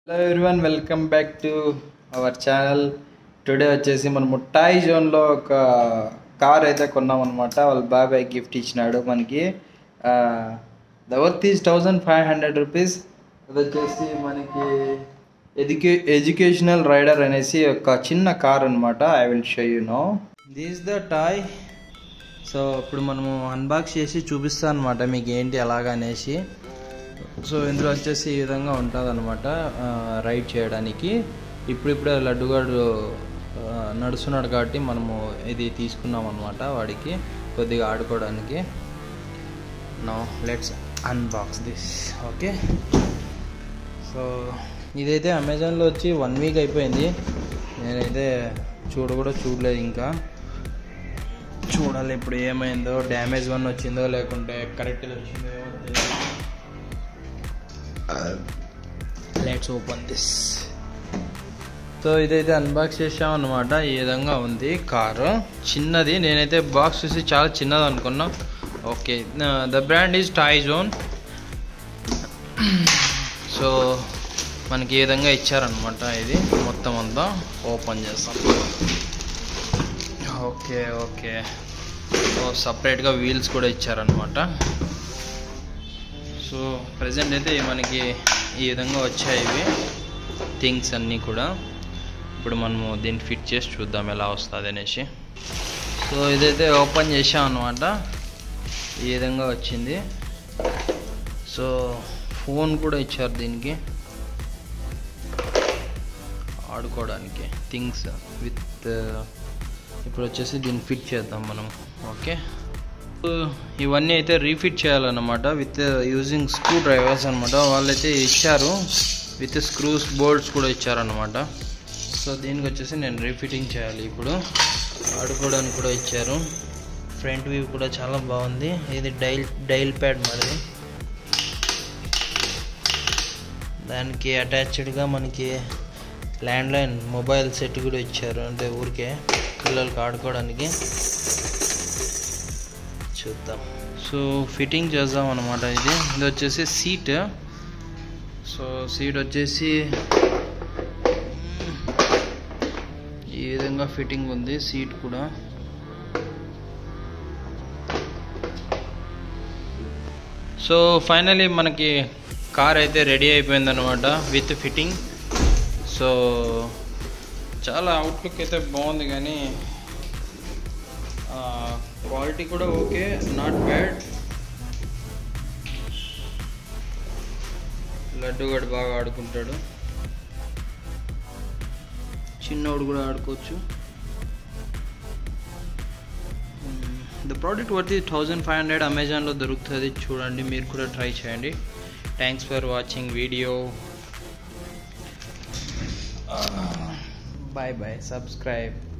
hello everyone welcome back to our channel today వచ్చేసి మనము toy జోన్లో ఒక కార్ అయితే కొన్నాం అనమాట వాళ్ళ బాబాయ్ గిఫ్ట్ ఇచ్చినాడు మనకి the worth is thousand five hundred rupees అది వచ్చేసి మనకి ఎడ్యుకే ఎడ్యుకేషనల్ రైడర్ అనేసి ఒక చిన్న కార్ అనమాట I will show you now this the toy so ఇప్పుడు మనము అన్బాక్స్ చేసి చూపిస్తాను అనమాట మీకు ఏంటి ఎలాగా అనేసి సో ఇందులో వచ్చేసి ఈ విధంగా ఉంటుంది అనమాట రైడ్ చేయడానికి ఇప్పుడిప్పుడే లడ్డుగాడు ఆ, నడుస్తున్నాడు కాబట్టి మనము ఇది తీసుకున్నాం అనమాట వాడికి కొద్దిగా ఆడుకోవడానికి now let's unbox this okay so ఇదైతే అమెజాన్లో వచ్చి వన్ వీక్ అయిపోయింది నేనైతే చూడ కూడా చూడలేదు ఇంకా చూడాలి ఇప్పుడు ఏమైందో డ్యామేజ్ వన్ వచ్చిందో లేకుంటే కరెక్ట్గా వచ్చిందో ఏమో తెలియదు లెట్స్ ఓపెన్ దిస్ సో ఇదైతే అన్బాక్స్ చేసాం అనమాట ఈ విధంగా ఉంది కారు చిన్నది నేనైతే బాక్స్ చూసి చాలా చిన్నది అనుకున్నా okay the brand is toy zone so మనకి ఈ విధంగా ఇచ్చారనమాట ఇది మొత్తం అంతా ఓపెన్ చేస్తాం ఓకే ఓకే సో సపరేట్గా వీల్స్ కూడా ఇచ్చారనమాట సో ప్రజెంట్ అయితే మనకి ఈ విధంగా వచ్చాయి ఇవి థింగ్స్ అన్నీ కూడా ఇప్పుడు మనము దీన్ని ఫిట్ చేసి చూద్దాం ఎలా వస్తుంది అనేసి సో ఇదైతే ఓపెన్ చేసాం అనమాట ఈ విధంగా వచ్చింది సో ఫోన్ కూడా ఇచ్చారు దీనికి ఆడుకోవడానికి థింగ్స్ విత్ ఇప్పుడు వచ్చేసి దీన్ని ఫిట్ చేద్దాం మనం ఓకే ఇవన్నీ అయితే రీఫిట్ చేయాలన్నమాట విత్ యూజింగ్ స్క్రూ డ్రైవర్స్ అనమాట వాళ్ళైతే ఇచ్చారు విత్ స్క్రూస్ బోల్ట్స్ కూడా ఇచ్చారనమాట సో దీనికి వచ్చేసి నేను రీఫిట్టింగ్ చేయాలి ఇప్పుడు ఆడుకోవడానికి కూడా ఇచ్చారు ఫ్రంట్ వ్యూ కూడా చాలా బాగుంది ఇది డైల్ డైల్ ప్యాడ్ మరి దానికి అటాచ్డ్గా మనకి ల్యాండ్లైన్ మొబైల్ సెట్ కూడా ఇచ్చారు అంటే ఊరికే పిల్లలకి ఆడుకోవడానికి చూద్దాం సో ఫిట్టింగ్ చేద్దాం అనమాట ఇది ఇది వచ్చేసి సీట్ సో సీట్ వచ్చేసి ఈ విధంగా ఫిట్టింగ్ ఉంది సీట్ కూడా సో ఫైనలీ మనకి కార్ అయితే రెడీ అయిపోయిందనమాట విత్ ఫిట్టింగ్ సో చాలా అవుట్లుక్ అయితే బాగుంది కానీ క్వాలిటీ కూడా ఓకే నాట్ బ్యాడ్ లడ్డు గడు బాగా ఆడుకుంటాడు చిన్నోడు కూడా ఆడుకోవచ్చు the product worth thousand five hundred అమెజాన్లో దొరుకుతుంది చూడండి మీరు కూడా ట్రై చేయండి thanks for watching video bye bye subscribe